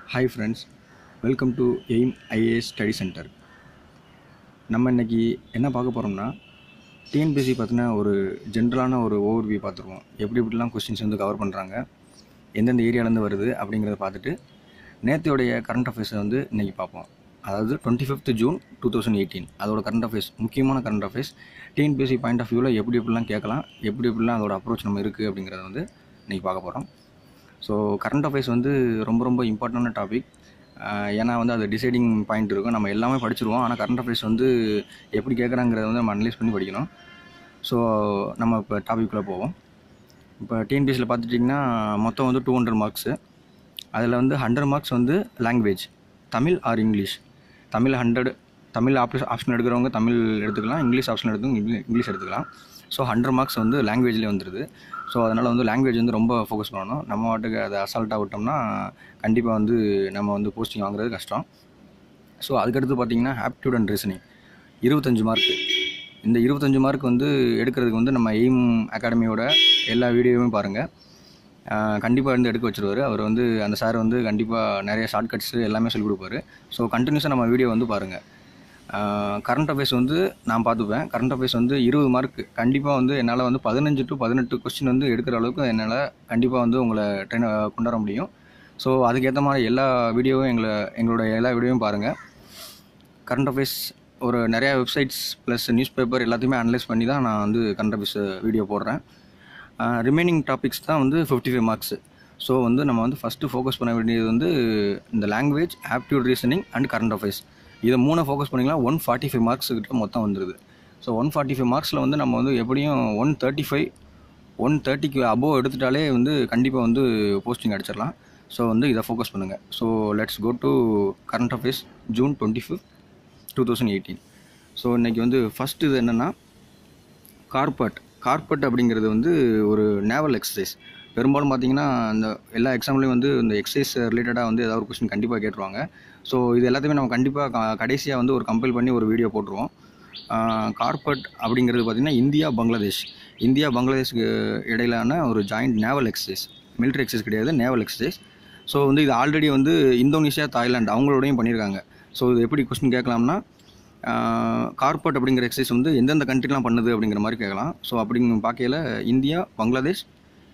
hi friends welcome to aim IAS study centre நம்ம இன்னைக்கு என்ன பார்க்க போகிறோம்னா டிஎன்பிஎஸ்சி பற்றின ஒரு ஜென்ரலான ஒரு ஓவர்வியூ பார்த்துருவோம் எப்படி எப்படிலாம் கொஸ்டின்ஸ் வந்து கவர் பண்ணுறாங்க எந்தெந்த ஏரியாலேருந்து வருது அப்படிங்கிறத பார்த்துட்டு நேற்றையோடைய கரண்ட் அஃபேர்ஸை வந்து இன்றைக்கி பார்ப்போம் அதாவது twenty fifth June two thousand eighteen அதோட கரண்ட் அஃபேர்ஸ் முக்கியமான current affairs TNPSC point of வியூவில் எப்படி எப்படிலாம் கேட்கலாம் எப்படி எப்படிலாம் அதோட அப்ரோச் நம்ம இருக்குது அப்படிங்கிறத வந்து இன்றைக்கி பார்க்க போகிறோம் ஸோ கரண்ட் அஃபேர்ஸ் வந்து ரொம்ப ரொம்ப இம்பார்ட்டண்டான டாபிக் ஏன்னா வந்து அது டிசைடிங் பாயிண்ட் இருக்கும் நம்ம எல்லாமே படிச்சிருவோம் ஆனால் கரண்ட் அஃபேர்ஸ் வந்து எப்படி கேட்குறாங்கிறத வந்து நம்ம அனலைஸ் பண்ணி படிக்கணும் ஸோ நம்ம இப்போ டாபிக்குள்ளே போவோம் இப்போ டிஎன்பிஎஸ்சியில் பார்த்துட்டிங்கன்னா மொத்தம் வந்து டூ ஹண்ட்ரட் மார்க்ஸு அதில் வந்து ஹண்ட்ரட் மார்க்ஸ் வந்து language Tamil or English Tamil hundred Tamil option option எடுக்கிறவங்க தமிழ் எடுத்துக்கலாம் இங்கிலீஷ் ஆப்ஷன் எடுத்து இங்கிலீஷ் எடுத்துக்கலாம் ஸோ ஹண்ட்ரட் மார்க்ஸ் வந்து லாங்குவேஜ்லேயே வந்துடுது ஸோ அதனால் வந்து லாங்குவேஜ் வந்து ரொம்ப ஃபோக்கஸ் பண்ணணும் நம்ம வாட்டுக்கு அதை அசால்ட்டாக விட்டோம்னா கண்டிப்பாக வந்து நம்ம வந்து போஸ்டிங் வாங்குறது கஷ்டம் ஸோ அதுக்கடுத்து பார்த்தீங்கன்னா ஆப்டியூட் அண்ட் ரீசனிங் இருபத்தஞ்சு மார்க் இந்த இருபத்தஞ்சு மார்க் வந்து எடுக்கிறதுக்கு வந்து நம்ம எய்ம் அகாடமியோட எல்லா வீடியோவுமே பாருங்கள் கண்டிப்பாக வந்து எடுக்க வச்சுருவார் அவர் வந்து அந்த சார் வந்து கண்டிப்பாக நிறைய ஷார்ட்கட்ஸு எல்லாமே சொல்லிக் கொடுப்பாரு ஸோ கண்டினியூஸாக நம்ம வீடியோ வந்து பாருங்கள் கரண்ட் அஃபேர்ஸ் வந்து நான் பார்த்துப்பேன் கரண்ட் அஃபேர்ஸ் வந்து இருபது மார்க் கண்டிப்பாக வந்து என்னால் வந்து பதினஞ்சு டு பதினெட்டு கொஸ்டின் வந்து எடுக்கிற அளவுக்கு என்னால் கண்டிப்பாக வந்து உங்களை ட்ரெயின் கொண்டாட முடியும் ஸோ அதுக்கேற்ற மாதிரி எல்லா வீடியோவும் எங்களை எங்களோட எல்லா வீடியோவும் பாருங்கள் கரண்ட் அஃபேர்ஸ் ஒரு நிறையா வெப்சைட்ஸ் ப்ளஸ் நியூஸ் பேப்பர் எல்லாத்தையுமே அனலைஸ் பண்ணி தான் நான் வந்து கரண்ட் அஃபேர்ஸ் வீடியோ போடுறேன் ரிமைனிங் டாபிக்ஸ் தான் வந்து ஃபிஃப்டி ஃபைவ் மார்க்ஸு ஸோ வந்து நம்ம வந்து ஃபஸ்ட்டு ஃபோக்கஸ் பண்ண வேண்டியது வந்து இந்த language aptitude reasoning and current affairs இதை மூணை ஃபோக்கஸ் பண்ணிங்கன்னா ஒன் ஃபார்ட்டி ஃபைவ் மார்க்ஸ் கிட்ட மொத்தம் வந்துடுது ஸோ ஒன் ஃபார்ட்டி ஃபைவ் மார்க்ஸில் வந்து நம்ம வந்து எப்படியும் ஒன் தேர்ட்டி ஃபைவ் ஒன் தேர்ட்டிக்கு அபோவ் எடுத்துட்டாலே வந்து கண்டிப்பாக வந்து போஸ்டிங் அடிச்சிடலாம் ஸோ வந்து இதை ஃபோக்கஸ் பண்ணுங்கள் so let's go to current affairs June twenty fifth two thousand eighteen so இன்றைக்கி வந்து ஃபஸ்ட்டு இது என்னென்னா கார்பட் கார்பட் அப்படிங்கிறது வந்து ஒரு நேவல் எக்ஸசைஸ் பெரும்பாலும் பார்த்தீங்கன்னா இந்த எல்லா எக்ஸாம்லேயும் வந்து இந்த எக்ஸசைஸ் ரிலேட்டடாக வந்து ஏதாவது ஒரு கொஸ்டின் கண்டிப்பாக கேட்டுருவாங்க ஸோ இது எல்லாத்தையுமே நம்ம கண்டிப்பாக கடைசியாக வந்து ஒரு கம்பைல் பண்ணி ஒரு வீடியோ போட்டுருவோம் கார்பட் அப்படிங்கிறது பார்த்திங்கன்னா இந்தியா பங்களாதேஷ் இந்தியா பங்களாதேஷ்க்கு இடையிலான ஒரு joint naval exercise military exercise கிடையாது நேவல் எக்ஸசைஸ் ஸோ வந்து இது ஆல்ரெடி வந்து இந்தோனேஷியா தாய்லாந்து அவங்களோடையும் பண்ணியிருக்காங்க ஸோ இது எப்படி கொஸ்டின் கேட்கலாம்னா கார்பட் அப்படிங்கிற எக்ஸசைஸ் வந்து எந்தெந்த கண்ட்ரிலாம் பண்ணுது அப்படிங்கிற மாதிரி கேட்கலாம் ஸோ அப்படிங்க பார்க்கையில் India Bangladesh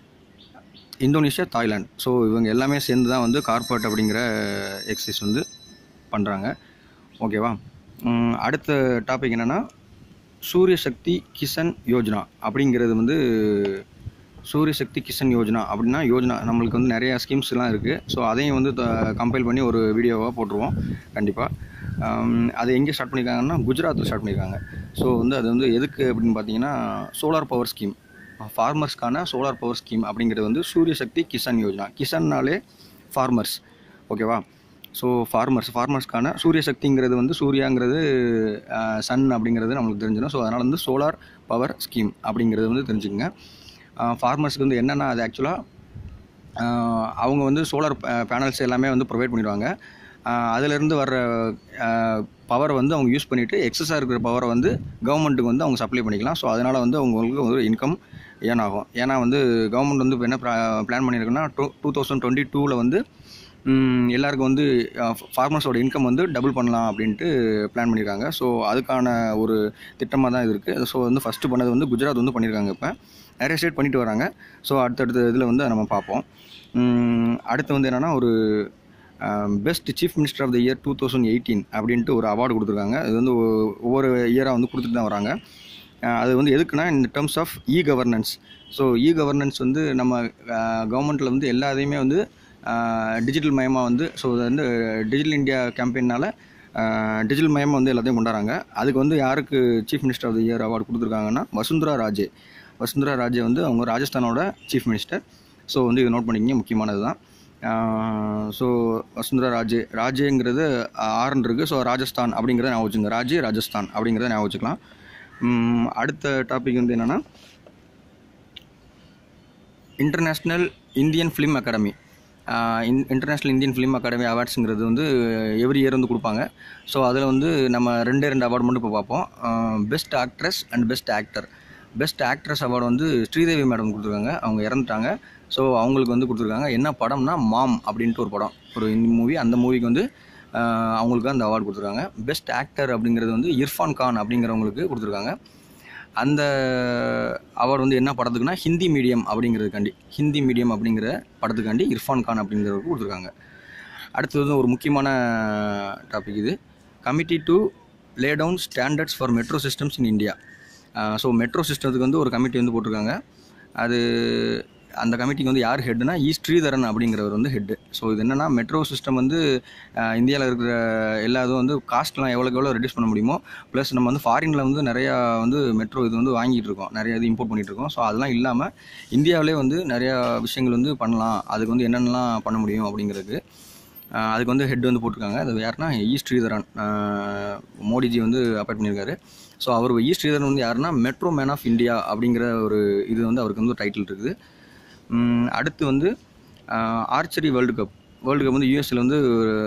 Indonesia Thailand so இவங்க எல்லாமே சேர்ந்து தான் வந்து கார்பட் அப்படிங்கிற எக்ஸசைஸ் வந்து பண்ணுறாங்க ஓகேவா அடுத்த டாபிக் என்னென்னா சூரிய சக்தி கிஷன் யோஜனா அப்படிங்கிறது வந்து சூரிய சக்தி கிஷன் யோஜனா அப்படின்னா யோஜனா நம்மளுக்கு வந்து நிறையா ஸ்கீம்ஸ்லாம் இருக்குது ஸோ அதையும் வந்து கம்பைல் பண்ணி ஒரு வீடியோவாக போட்டுருவோம் கண்டிப்பாக அது எங்கே ஸ்டார்ட் பண்ணியிருக்காங்கன்னா குஜராத்தில் ஸ்டார்ட் பண்ணியிருக்காங்க ஸோ வந்து அது வந்து எதுக்கு அப்படின்னு பார்த்தீங்கன்னா சோலார் பவர் ஸ்கீம் ஃபார்மர்ஸ்க்கான சோலார் பவர் ஸ்கீம் அப்படிங்கிறது வந்து சூரிய சக்தி கிஷன் யோஜனா கிஷன்னாலே ஃபார்மர்ஸ் ஓகேவா ஸோ ஃபார்மர்ஸ் ஃபார்மர்ஸ்க்கான சூரிய சக்திங்கிறது வந்து சூர்யாங்கிறது சன் அப்படிங்கிறது நம்மளுக்கு தெரிஞ்சிடும் ஸோ அதனால் வந்து சோலார் பவர் ஸ்கீம் அப்படிங்கிறது வந்து தெரிஞ்சுக்கங்க ஃபார்மர்ஸுக்கு வந்து என்னென்னா அது ஆக்சுவலாக அவங்க வந்து சோலார் பேனல்ஸ் எல்லாமே வந்து ப்ரொவைட் பண்ணிடுவாங்க அதிலேருந்து வர்ற பவரை வந்து அவங்க யூஸ் பண்ணிவிட்டு எக்ஸஸாக இருக்கிற பவரை வந்து கவர்மெண்ட்டுக்கு வந்து அவங்க சப்ளை பண்ணிக்கலாம் ஸோ அதனால் வந்து அவங்களுக்கு ஒரு இன்கம் ஏன் ஆகும் ஏன்னா வந்து கவர்மெண்ட் வந்து இப்போ என்ன பிளான் பண்ணியிருக்குன்னா டூ டூ தௌசண்ட் டுவெண்ட்டி டூவில் வந்து எல்லாருக்கும் வந்து ஃபார்மர்ஸோட இன்கம் வந்து டபுள் பண்ணலாம் அப்படின்ட்டு பிளான் பண்ணியிருக்காங்க ஸோ அதுக்கான ஒரு திட்டமாக தான் இது இருக்குது ஸோ வந்து ஃபஸ்ட்டு பண்ணது வந்து குஜராத் வந்து பண்ணியிருக்காங்க இப்போ நிறைய ஸ்டேட் பண்ணிட்டு வராங்க ஸோ அடுத்தடுத்த இதில் வந்து நம்ம பார்ப்போம் அடுத்து வந்து என்னென்னா ஒரு best chief minister of the year two thousand eighteen அப்படின்ட்டு ஒரு அவார்டு கொடுத்துருக்காங்க இது வந்து ஒவ்வொரு இயராக வந்து கொடுத்துட்டு தான் வராங்க அது வந்து எதுக்குன்னா இந்த terms of e governance so e governance வந்து நம்ம கவர்மெண்ட்டில் வந்து எல்லாத்தையுமே வந்து டிஜிட்டல் மயமாக வந்து ஸோ வந்து டிஜிட்டல் இந்தியா கேம்பெயினால் டிஜிட்டல் மயமாக வந்து எல்லாத்தையும் கொண்டாடுறாங்க அதுக்கு வந்து யாருக்கு chief minister of the year award கொடுத்துருக்காங்கன்னா வசுந்தரா ராஜே வசுந்தரா ராஜே வந்து அவங்க ராஜஸ்தானோட சீஃப் மினிஸ்டர் ஸோ வந்து இதை நோட் பண்ணிக்கிங்க முக்கியமானது தான் ஸோ வசுந்தரா ராஜே ராஜேங்கிறது ஆரன் இருக்குது ஸோ ராஜஸ்தான் அப்படிங்கிறத ஞாபகம் வச்சுங்க ராஜே ராஜஸ்தான் அப்படிங்கிறத ஞாபகம் வச்சுக்கலாம் அடுத்த டாபிக் வந்து என்னென்னா international Indian film academy in international Indian film academy அவார்ட்ஸுங்கிறது வந்து எவ்ரி இயர் வந்து கொடுப்பாங்க ஸோ அதில் வந்து நம்ம ரெண்டே ரெண்டு அவார்டு மட்டும் இப்போ பார்ப்போம் best actress and best actor best actress award வந்து ஸ்ரீதேவி மேடம் கொடுத்துருக்காங்க அவங்க இறந்துட்டாங்க ஸோ அவங்களுக்கு வந்து கொடுத்துருக்காங்க என்ன படம்னா மாம் அப்படின்ட்டு ஒரு படம் ஒரு மூவி அந்த மூவிக்கு வந்து ஆஹ், அவங்களுக்கு அந்த அவார்டு கொடுத்துருக்காங்க பெஸ்ட் ஆக்டர் அப்படிங்கிறது வந்து இர்ஃபான் கான் அப்படிங்கிறவங்களுக்கு கொடுத்துருக்காங்க அந்த அவார்டு வந்து என்ன படத்துக்குன்னா ஹிந்தி மீடியம் அப்படிங்கிறதுக்காண்டி ஹிந்தி மீடியம் அப்படிங்கிற படத்துக்காண்டி இர்ஃபான் கான் அப்படிங்கிறவருக்கு கொடுத்துருக்காங்க அடுத்தது வந்து ஒரு முக்கியமான டாபிக் இது committee to lay down standards for metro systems in India so metro சிஸ்டத்துக்கு வந்து ஒரு கமிட்டி வந்து போட்டிருக்காங்க அது அந்த கமிட்டிக்கு வந்து யார் ஹெட்னா ஈ ஸ்ரீதரன் அப்படிங்கிறவர் வந்து ஹெட்டு ஸோ இது என்னென்னா மெட்ரோ சிஸ்டம் வந்து இந்தியாவில் இருக்கிற எல்லா இதுவும் வந்து காஸ்ட்லாம் எவ்வளோக்கு எவ்வளோ ரெடியூஸ் பண்ண முடியுமோ ப்ளஸ் நம்ம வந்து ஃபாரினில் வந்து நிறையா வந்து மெட்ரோ இது வந்து வாங்கிட்டு இருக்கோம் நிறைய இது இம்போர்ட் பண்ணிட்டு இருக்கோம் ஸோ அதெல்லாம் இல்லாமல் இந்தியாவிலே வந்து நிறையா விஷயங்கள் வந்து பண்ணலாம் அதுக்கு வந்து என்னென்னலாம் பண்ண முடியும் அப்படிங்கிறதுக்கு ஆஹ் அதுக்கு வந்து ஹெட் வந்து போட்டிருக்காங்க அது யாருன்னா ஈ ஸ்ரீதரன் ஆஹ் மோடிஜி வந்து அப்பாயிண்ட் பண்ணியிருக்காரு ஸோ அவர் ஈ ஸ்ரீதரன் வந்து யாருன்னா மெட்ரோ மேன் ஆஃப் இந்தியா அப்படிங்கிற ஒரு இது வந்து அவருக்கு வந்து டைட்டில் இருக்குது உம் அடுத்து வந்து archery world cup world cup வந்து யூஎஸ்ல வந்து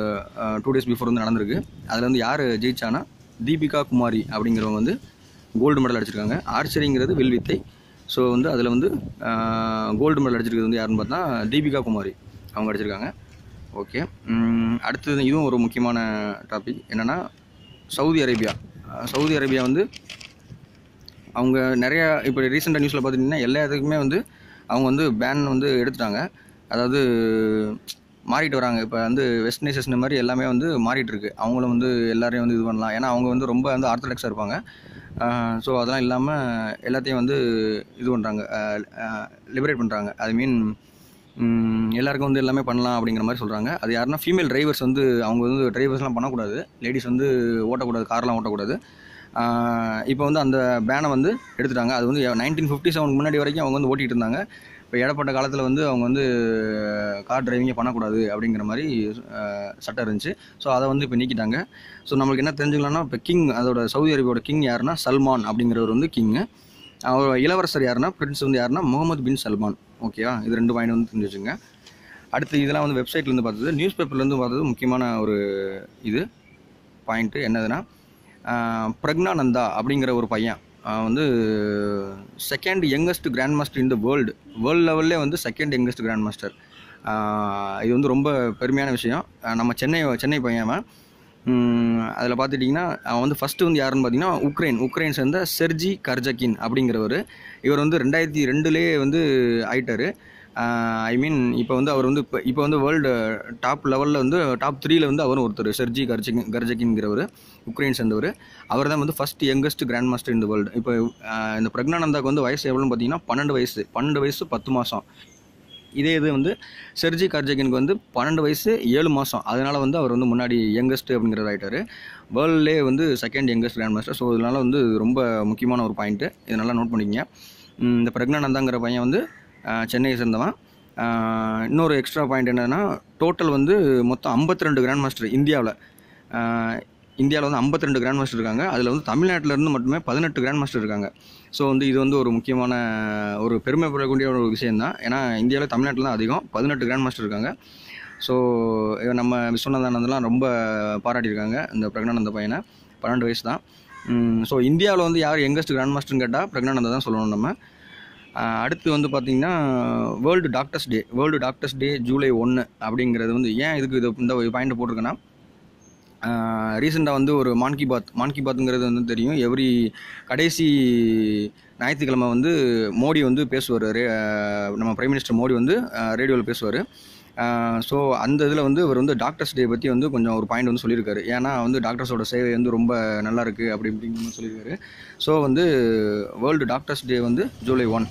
டூ டேஸ் பிஃபோர் வந்து நடந்திருக்கு அதில் வந்து யார் ஜெயிச்சானா தீபிகா குமாரி அப்படிங்கிறவங்க வந்து கோல்டு மெடல் அடிச்சிருக்காங்க ஆர்ச்சரிங்கிறது வில்வித்தை ஸோ வந்து அதில் வந்து கோல்டு மெடல் அடிச்சிருக்கிறது வந்து யாருன்னு பார்த்தா தீபிகா குமாரி அவங்க அடிச்சிருக்காங்க ஓகே அடுத்தது இதுவும் ஒரு முக்கியமான டாபிக் என்னென்னா சவுதி அரேபியா அஹ் சவுதி அரேபியா வந்து அவங்க நிறையா இப்போ ரீசெண்டாக நியூஸில் பார்த்துட்டிங்கன்னா எல்லா இதுக்குமே வந்து அவங்க வந்து பேன் வந்து எடுத்துட்டாங்க அதாவது மாறிட்டு வராங்க இப்போ வந்து வெஸ்டர்னைசேஷன் மாதிரி எல்லாமே வந்து மாறிட்டு இருக்கு அவங்களும் வந்து எல்லாரையும் வந்து இது பண்ணலாம் ஏன்னா அவங்க வந்து ரொம்ப வந்து ஆர்த்தடாக்ஸாக இருப்பாங்க ஸோ அதெல்லாம் இல்லாமல் எல்லாத்தையும் வந்து இது பண்ணுறாங்க லிபரேட் பண்ணுறாங்க ஐ மீன் எல்லாருக்கும் வந்து எல்லாமே பண்ணலாம் அப்படிங்கிற மாதிரி சொல்கிறாங்க அது யாருன்னா ஃபீமேல் டிரைவர்ஸ் வந்து அவங்க வந்து டிரைவர்ஸ்லாம் பண்ணக்கூடாது லேடிஸ் வந்து ஓட்டக்கூடாது கார்லாம் ஓட்டக்கூடாது இப்போ வந்து அந்த பேனை வந்து எடுத்துட்டாங்க அது வந்து நைன்டீன் ஃபிஃப்டி செவனுக்கு முன்னாடி வரைக்கும் அவங்க வந்து ஓட்டிகிட்டு இருந்தாங்க இப்போ இடப்பட்ட காலத்தில் வந்து அவங்க வந்து கார் டிரைவிங்கே பண்ணக்கூடாது அப்படிங்கிற மாதிரி அஹ், சட்டம் இருந்துச்சு ஸோ அதை வந்து இப்போ நீக்கிட்டாங்க ஸோ நம்மளுக்கு என்ன தெரிஞ்சுக்கலாம்னா இப்போ கிங் அதோட சவுதி அரேபியாவோட கிங் யாருன்னா சல்மான் அப்படிங்கிறவர் வந்து கிங்கு அவர் இளவரசர் யாருன்னா பிரின்ஸ் வந்து யாருன்னா முகமது பின் சல்மான் ஓகேவா இது ரெண்டு பாயிண்ட் வந்து தெரிஞ்சு வச்சுங்க அடுத்து இதெல்லாம் வந்து வெப்சைட்லேருந்து பார்த்தது நியூஸ் பேப்பர்லேருந்து பார்த்தது முக்கியமான ஒரு இது பாயிண்ட்டு என்னதுன்னா ஆஹ் பிரக்னானந்தா அப்படிங்கிற ஒரு பையன் ஆஹ் வந்து second youngest grandmaster in the world world லெவல்லே வந்து செகண்ட் யங்கஸ்ட் கிராண்ட் மாஸ்டர் இது வந்து ரொம்ப பெருமையான விஷயம் ஆஹ் நம்ம சென்னை சென்னை பையன் அவன் அதில் பார்த்துட்டிங்கன்னா அவன் வந்து ஃபஸ்ட்டு வந்து யாருன்னு பார்த்தீங்கன்னா உக்ரைன் உக்ரைன் சேர்ந்த செர்ஜி கர்ஜக்கின் அப்படிங்கிறவர் இவர் வந்து ரெண்டாயிரத்தி ரெண்டுலேயே வந்து ஆயிட்டார் ஐ மீன் இப்போ வந்து அவர் வந்து இப்போ இப்போ வந்து வேர்ல்டு டாப் லெவலில் வந்து டாப் த்ரீல வந்து அவரும் ஒருத்தர் செர்ஜி கர்ஜகின் கர்ஜகின்கிறவர் உக்ரைன் சேர்ந்தவர் அவர் தான் வந்து ஃபஸ்ட் யங்கஸ்ட் கிராண்ட் மாஸ்டர் இந்த வேர்ல்டு இப்போ ஆஹ் இந்த பிரக்னானந்தாக்கு வந்து வயசு எவ்வளோன்னு பார்த்தீங்கன்னா பன்னெண்டு வயசு பன்னெண்டு வயசு பத்து மாதம் இதே இது வந்து செர்ஜி கார்ஜகினுக்கு வந்து பன்னெண்டு வயசு ஏழு மாதம் அதனால் வந்து அவர் வந்து முன்னாடி யங்கஸ்ட் அப்படிங்கிறது ஆகிட்டார் வேர்ல்ட்லே வந்து second youngest grandmaster so இதனால் வந்து ரொம்ப முக்கியமான ஒரு பாயிண்ட்டு இதை நல்லா நோட் பண்ணிக்கங்க உம் இந்த பிரக்னானந்தாங்கிற பையன் வந்து ஆஹ், சென்னையை சேர்ந்தவன் ஆஹ், இன்னொரு எக்ஸ்ட்ரா பாயிண்ட் என்னன்னா டோட்டல் வந்து மொத்தம் 52 ரெண்டு கிராண்ட் மாஸ்டர் இந்தியாவில் இந்தியாவில் வந்து 52 ரெண்டு கிராண்ட் மாஸ்டர் இருக்காங்க அதில் வந்து தமிழ்நாட்டில் இருந்து மட்டுமே பதினெட்டு கிராண்ட் மாஸ்டர் இருக்காங்க ஸோ வந்து இது வந்து ஒரு முக்கியமான ஒரு பெருமைப்படக்கூடிய ஒரு விஷயம் தான் ஏன்னா இந்தியாவில் தமிழ்நாட்டில் தான் அதிகம் பதினெட்டு கிராண்ட் மாஸ்டர் இருக்காங்க ஸோ நம்ம விஸ்வநாதானந்தெலாம் ரொம்ப பாராட்டியிருக்காங்க இந்த பிரக்னானந்த பையனை பன்னெண்டு வயசு தான் ஸோ இந்தியாவில் வந்து யார் யங்கஸ்ட் கிராண்ட் மாஸ்டர்னு கேட்டால் பிரக்னானந்தா தான் சொல்லணும் நம்ம ஆஹ் அடுத்து வந்து பார்த்திங்கன்னா world doctors day world doctors day July ஒன்று அப்படிங்கிறது வந்து ஏன் இதுக்கு இது இந்த பாயிண்ட் போட்டிருக்கேன்னா ரீசெண்டாக வந்து ஒரு மான் கி பாத் மான் கி பாத்துங்கிறது வந்து தெரியும் எவ்ரி கடைசி ஞாயிற்றுக்கிழமை வந்து மோடி வந்து பேசுவார் ரே ஆஹ் நம்ம பிரைம் மினிஸ்டர் மோடி வந்து ரேடியோவில் பேசுவார் ஸோ அந்த இதில் வந்து இவர் வந்து டாக்டர்ஸ் டே பற்றி வந்து கொஞ்சம் ஒரு பாயிண்ட் வந்து சொல்லியிருக்காரு ஏன்னா வந்து டாக்டர்ஸோட சேவை வந்து ரொம்ப நல்லா இருக்குது அப்படி இப்படிங்கிற மாதிரி சொல்லியிருக்காரு ஸோ வந்து வேர்ல்டு டாக்டர்ஸ் டே வந்து ஜூலை ஒன்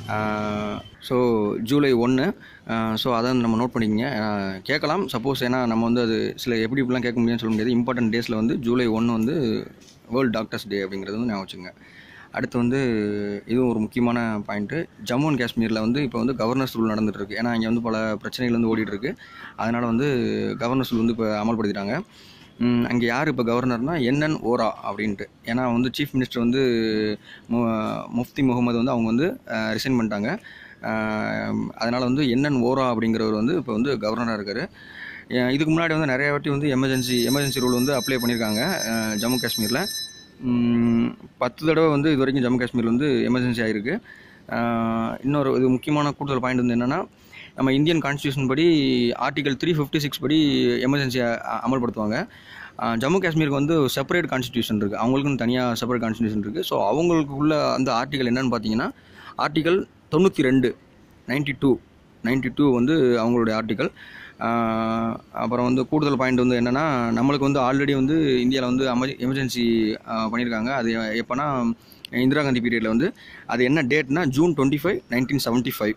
ஸோ ஜூலை ஒன்று ஸோ அதை வந்து நம்ம நோட் பண்ணிக்கங்க ஆஹ் கேட்கலாம் சப்போஸ் ஏன்னா நம்ம வந்து அது சில எப்படி இப்படிலாம் கேட்க முடியும்னு சொல்ல முடியாது இம்பார்ட்டன்ட் டேஸில் வந்து ஜூலை ஒன்று வந்து வேர்ல்டு டாக்டர்ஸ் டே அப்படிங்கிறது வந்து ஞாபகம் வச்சுங்க அடுத்து வந்து இதுவும் ஒரு முக்கியமான பாயிண்ட்டு ஜம்மு அண்ட் காஷ்மீரில் வந்து இப்போ வந்து கவர்னர்ஸ் ரூல் நடந்துட்டு இருக்கு ஏன்னா இங்கே வந்து பல பிரச்சனைகள் வந்து ஓடிட்டு இருக்கு அதனால் வந்து கவர்னர்ஸ் ரூல் வந்து இப்போ அமல்படுத்திட்டாங்க ம், அங்கே யார் இப்போ கவர்னர்னா என்என் ஓரா அப்படின்ட்டு ஏன்னா வந்து சீஃப் மினிஸ்டர் வந்து மு முஃப்தி முகமது வந்து அவங்க வந்து ரிசைன் பண்ணிட்டாங்க அதனால் வந்து என்என் ஓரா அப்படிங்கிறவர் வந்து இப்போ வந்து கவர்னராக இருக்கார் இதுக்கு முன்னாடி வந்து நிறைய வாட்டி வந்து எமர்ஜென்சி எமர்ஜென்சி ரூல் வந்து அப்ளை பண்ணியிருக்காங்க அஹ், ஜம்மு காஷ்மீரில் ம், பத்து தடவை வந்து இது வரைக்கும் ஜம்மு காஷ்மீர் வந்து எமர்ஜென்சி ஆகிருக்கு இன்னொரு இது முக்கியமான கூடுதல் பாயிண்ட் வந்து என்னென்னா நம்ம இந்தியன் கான்ஸ்டியூஷன் படி ஆர்டிகல் த்ரீ ஃபிஃப்டி சிக்ஸ் படி எமர்ஜென்சி அமல்படுத்துவாங்க ஆஹ் ஜம்மு காஷ்மீருக்கு வந்து செப்பரேட் கான்ஸ்டியூஷன் இருக்குது அவங்களுக்குன்னு தனியாக செப்பரேட் கான்ஸ்டியூஷன் இருக்குது ஸோ அவங்களுக்குள்ள அந்த ஆர்டிகல் என்னன்னு பார்த்தீங்கன்னா ஆர்டிகல் தொண்ணூற்றி ரெண்டு நைன்டி டூ நைன்டி டூ வந்து அவங்களுடைய ஆர்டிக்கல் அப்புறம் வந்து கூடுதல் பாயிண்ட் வந்து என்னென்னா நம்மளுக்கு வந்து ஆல்ரெடி வந்து இந்தியாவில் வந்து அம எமர்ஜென்சி பண்ணியிருக்காங்க அது எப்போனா இந்திரா காந்தி பீரியடில் வந்து அது என்ன டேட்னா June twenty five nineteen seventy five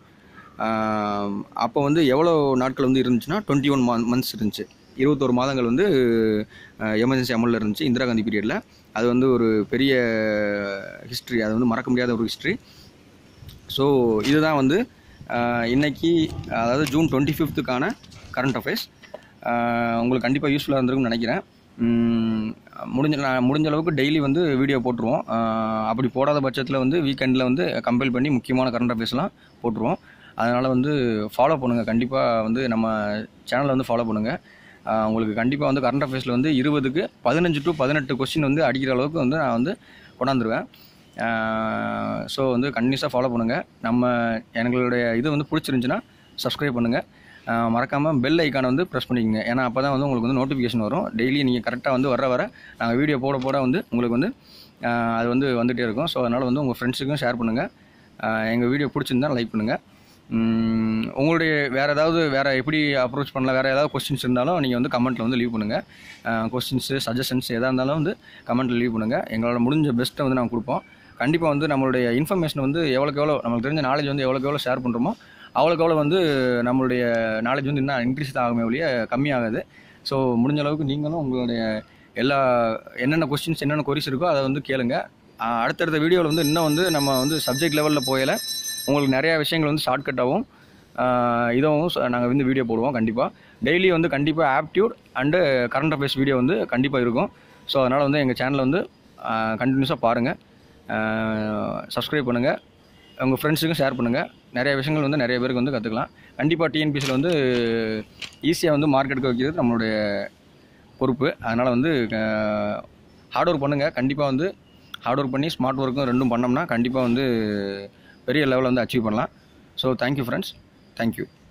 அப்போ வந்து எவ்வளோ நாட்கள் வந்து இருந்துச்சுன்னா டுவெண்ட்டி ஒன் மந்த்ஸ் இருந்துச்சு இருபத்தோரு மாதங்கள் வந்து எமர்ஜென்சி அமலில் இருந்துச்சு இந்திரா காந்தி பீரியடில் அது வந்து ஒரு பெரிய ஹிஸ்ட்ரி அது வந்து மறக்க முடியாத ஒரு ஹிஸ்ட்ரி ஸோ இதுதான் வந்து ஆஹ், இன்னைக்கு அதாவது ஜூன் டுவெண்ட்டி ஃபிஃப்த்துக்கான கரண்ட் அஃபேர்ஸ் உங்களுக்கு கண்டிப்பாக யூஸ்ஃபுல்லாக இருந்திருக்கும்னு நினைக்கிறேன் உம், முடிஞ்ச நான் முடிஞ்ச அளவுக்கு டெய்லி வந்து வீடியோ போட்டுருவோம் ஆஹ், அப்படி போடாத பட்சத்தில் வந்து வீக்கெண்டில் வந்து கம்பைல் பண்ணி முக்கியமான கரண்ட் அஃபேர்ஸ்லாம் போட்டுருவோம் அதனால் வந்து ஃபாலோ பண்ணுங்கள் கண்டிப்பாக வந்து நம்ம சேனலை வந்து ஃபாலோ பண்ணுங்கள் ஆஹ், உங்களுக்கு கண்டிப்பாக வந்து கரண்ட் அஃபேர்ஸில் வந்து இருபதுக்கு பதினஞ்சு டு பதினெட்டு கொஸ்டின் வந்து அடிக்கிற அளவுக்கு வந்து நான் வந்து கொண்டாந்துருவேன் ஸோ வந்து கண்டினியூஸாக ஃபாலோ பண்ணுங்கள் நம்ம எங்களுடைய இது வந்து பிடிச்சிருந்துச்சின்னா சப்ஸ்கிரைப் பண்ணுங்கள் மறக்காமல் பெல் ஐக்கானை வந்து ப்ரெஸ் பண்ணிக்கோங்க ஏன்னா அப்போ தான் வந்து உங்களுக்கு வந்து நோட்டிஃபிகேஷன் வரும் டெய்லி நீங்கள் கரெக்டாக வந்து வர வர நாங்கள் வீடியோ போட போட வந்து உங்களுக்கு வந்து ஆஹ் அது வந்து வந்துகிட்டே இருக்கும் ஸோ அதனால் வந்து உங்கள் ஃப்ரெண்ட்ஸுக்கும் ஷேர் பண்ணுங்கள் எங்கள் வீடியோ பிடிச்சிருந்தா லைக் பண்ணுங்கள் உம், உங்களுடைய வேறு ஏதாவது வேறு எப்படி அப்ரோச் பண்ணலாம் வேறு ஏதாவது கொஸ்டின்ஸ் இருந்தாலும் நீங்கள் வந்து கமெண்ட்டில் வந்து லீவ் பண்ணுங்கள் கொஸ்டின்ஸு சஜஷன்ஸ் எதாக இருந்தாலும் வந்து கமெண்ட்டில் லீவ் பண்ணுங்கள் எங்களோட முடிஞ்ச பெஸ்ட்டை வந்து நாங்கள் கொடுப்போம் கண்டிப்பாக வந்து நம்மளுடைய இன்ஃபர்மேஷன் வந்து எவ்வளோக்கு எவ்வளோ நமக்கு தெரிஞ்ச நாலேஜ் வந்து எவ்வளோக்கு எவ்வளோ ஷேர் பண்ணுறோமோ அவ்வளோக்கு எவ்வளோ வந்து நம்மளுடைய நாலேஜ் வந்து இன்னும் இன்க்ரீஸ் தான் ஆகுமே ஒழிய கம்மியாகாது ஸோ முடிஞ்ச அளவுக்கு நீங்களும் உங்களுடைய எல்லா என்னென்ன கொஸ்டின்ஸ் என்னென்ன கொரிஸ் இருக்கோ அதை வந்து கேளுங்க ஆஹ் அடுத்தடுத்த வீடியோவில் வந்து இன்னும் வந்து நம்ம வந்து சப்ஜெக்ட் லெவலில் போயல உங்களுக்கு நிறையா விஷயங்கள் வந்து ஷார்ட்கட்டாகவும் இதுவும் நாங்கள் வந்து வீடியோ போடுவோம் கண்டிப்பாக டெய்லி வந்து கண்டிப்பாக aptitude and current affairs video வந்து கண்டிப்பாக இருக்கும் ஸோ அதனால் வந்து எங்கள் சேனலை வந்து கண்டினியூஸாக பாருங்கள் சப்ஸ்கிரைப் பண்ணுங்கள் உங்கள் ஃப்ரெண்ட்ஸுக்கும் ஷேர் பண்ணுங்கள் நிறைய விஷயங்கள் வந்து நிறைய பேருக்கு வந்து கற்றுக்கலாம் கண்டிப்பாக டிஎன்பிசியில் வந்து ஈஸியாக வந்து மார்க்கெட்டுக்கு வைக்கிறது நம்மளுடைய பொறுப்பு அதனால் வந்து ஹார்ட் ஒர்க் பண்ணுங்கள் கண்டிப்பாக வந்து ஹார்ட் ஒர்க் பண்ணி ஸ்மார்ட் ஒர்க்கும் ரெண்டும் பண்ணோம்னா கண்டிப்பாக வந்து பெரிய லெவலில் வந்து அச்சீவ் பண்ணலாம் ஸோ தேங்க்யூ ஃப்ரெண்ட்ஸ் தேங்க்யூ